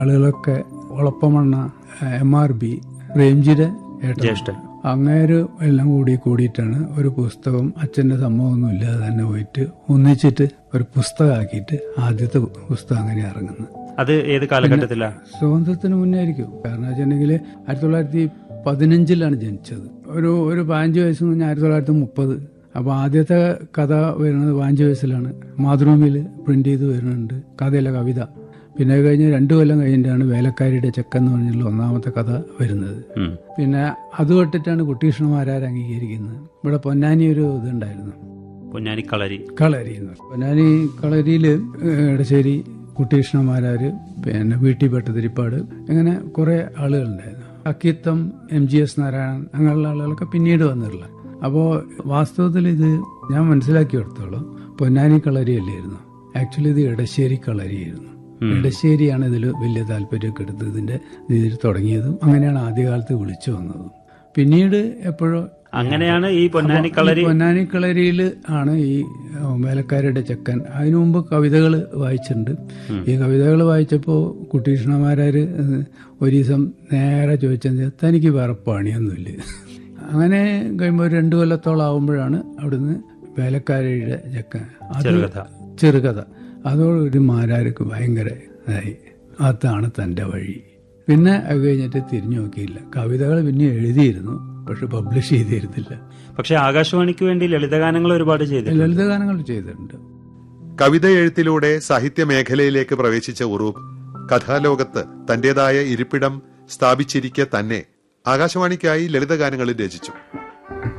ആളുകളൊക്കെ Olappamanna M R B പ്രേംജിയുടെ ഏട്ടൻ ജ്യേഷ്ഠൻ അങ്ങേര് എല്ലാം കൂടി കൂടിയിട്ടാണ് ഒരു പുസ്തകം അച്ഛന്റെ സമ്മതമൊന്നും ഇല്ലാതെ തന്നെ പോയിട്ട് ഒന്നിച്ചിട്ട് ഒരു പുസ്തകമാക്കിയിട്ട് ആദ്യത്തെ പുസ്തകം അങ്ങനെ ഇറങ്ങുന്നത് അത് ഏത് കാലഘട്ടത്തിലാ സ്വാതന്ത്ര്യത്തിന് മുന്നേ ആയിരിക്കും കാരണം വെച്ചിട്ടുണ്ടെങ്കിൽ ആയിരത്തി തൊള്ളായിരത്തി പതിനഞ്ചിലാണ് ജനിച്ചത് ഒരു ഒരു പതിനഞ്ച് വയസ്സ് കഴിഞ്ഞാൽ ആയിരത്തി തൊള്ളായിരത്തി മുപ്പത് അപ്പോൾ ആദ്യത്തെ കഥ വരുന്നത് പതിനഞ്ച് വയസ്സിലാണ് മാതൃഭൂമിയിൽ പ്രിന്റ് ചെയ്ത് വരുന്നുണ്ട് കഥയല്ല കവിത പിന്നെ അത് കഴിഞ്ഞ് രണ്ടു കൊല്ലം കഴിഞ്ഞിട്ടാണ് വേലക്കാരിയുടെ ചെക്കൻ എന്ന് പറഞ്ഞുള്ള ഒന്നാമത്തെ കഥ വരുന്നത് ഉം. പിന്നെ അത് തൊട്ടിട്ടാണ് കുട്ടീഷ്ണമാരാർ അംഗീകരിക്കുന്നത് ഇവിടെ പൊന്നാനി ഒരു ഇതുണ്ടായിരുന്നു പൊന്നാനി കളരി കളരി എന്ന് പറയും. പൊന്നാനി കളരിയില് എടശ്ശേരി കുട്ടീഷ്ണമാരാര് പിന്നെ വീട്ടി ഭട്ടതിരിപ്പാട് ഇങ്ങനെ കുറെ ആളുകളുണ്ടായിരുന്നു Akkitham M G S Narayanan അങ്ങനെയുള്ള ആളുകളൊക്കെ പിന്നീട് വന്നിട്ടുള്ള അപ്പോൾ വാസ്തവത്തിൽ ഇത് ഞാൻ മനസ്സിലാക്കി എടുത്തോളം പൊന്നാനി കളരിയല്ലായിരുന്നു ആക്ച്വലി ഇത് എടശ്ശേരി കളരിയായിരുന്നു എടശ്ശേരിയാണ് ഇതിൽ വലിയ താല്പര്യമൊക്കെ എടുത്ത് ഇതിന്റെ ഇതിൽ തുടങ്ങിയതും അങ്ങനെയാണ് ആദ്യകാലത്ത് വിളിച്ചു വന്നതും പിന്നീട് എപ്പോഴോ അങ്ങനെയാണ് ഈ പൊന്നാനി കളരി പൊന്നാനി കളരിയിൽ ആണ് ഈ ഏഹ്, വേലക്കാരുടെ ചെക്കൻ അതിനു മുമ്പ് കവിതകൾ വായിച്ചിട്ടുണ്ട് ഈ കവിതകൾ വായിച്ചപ്പോൾ കുട്ടീഷ്ണമാരാര് ഏഹ്, ഒരു ദിവസം നേരെ ചോദിച്ചത് തനിക്ക് വേറെ പണിയൊന്നുമില്ല അങ്ങനെ കഴിയുമ്പോൾ ഒരു രണ്ടു കൊല്ലത്തോളം ആവുമ്പോഴാണ് അവിടുന്ന് വേലക്കാരിയുടെ ചെക്കൻ അത് ചെറുകഥ ചെറുകഥ അതോടൊരു മാരാർക്ക് ഭയങ്കര ഇതായി അതാണ് തന്റെ വഴി പിന്നെ അത് കഴിഞ്ഞിട്ട് തിരിഞ്ഞു നോക്കിയില്ല കവിതകൾ പിന്നെ എഴുതിയിരുന്നു പക്ഷെ പബ്ലിഷ് ചെയ്തിരുന്നില്ല പക്ഷെ ആകാശവാണിക്ക് വേണ്ടി ലളിതഗാനങ്ങൾ ഒരുപാട് ചെയ്തിട്ടുണ്ട് ലളിതഗാനങ്ങൾ ചെയ്തിട്ടുണ്ട് കവിത എഴുത്തിലൂടെ സാഹിത്യ മേഖലയിലേക്ക് പ്രവേശിച്ച ഉറൂബ് കഥാലോകത്ത് തന്റേതായ ഇരിപ്പിടം സ്ഥാപിച്ചിരിക്കെ തന്നെ ആകാശവാണിക്കായി ലളിതഗാനങ്ങൾ രചിച്ചു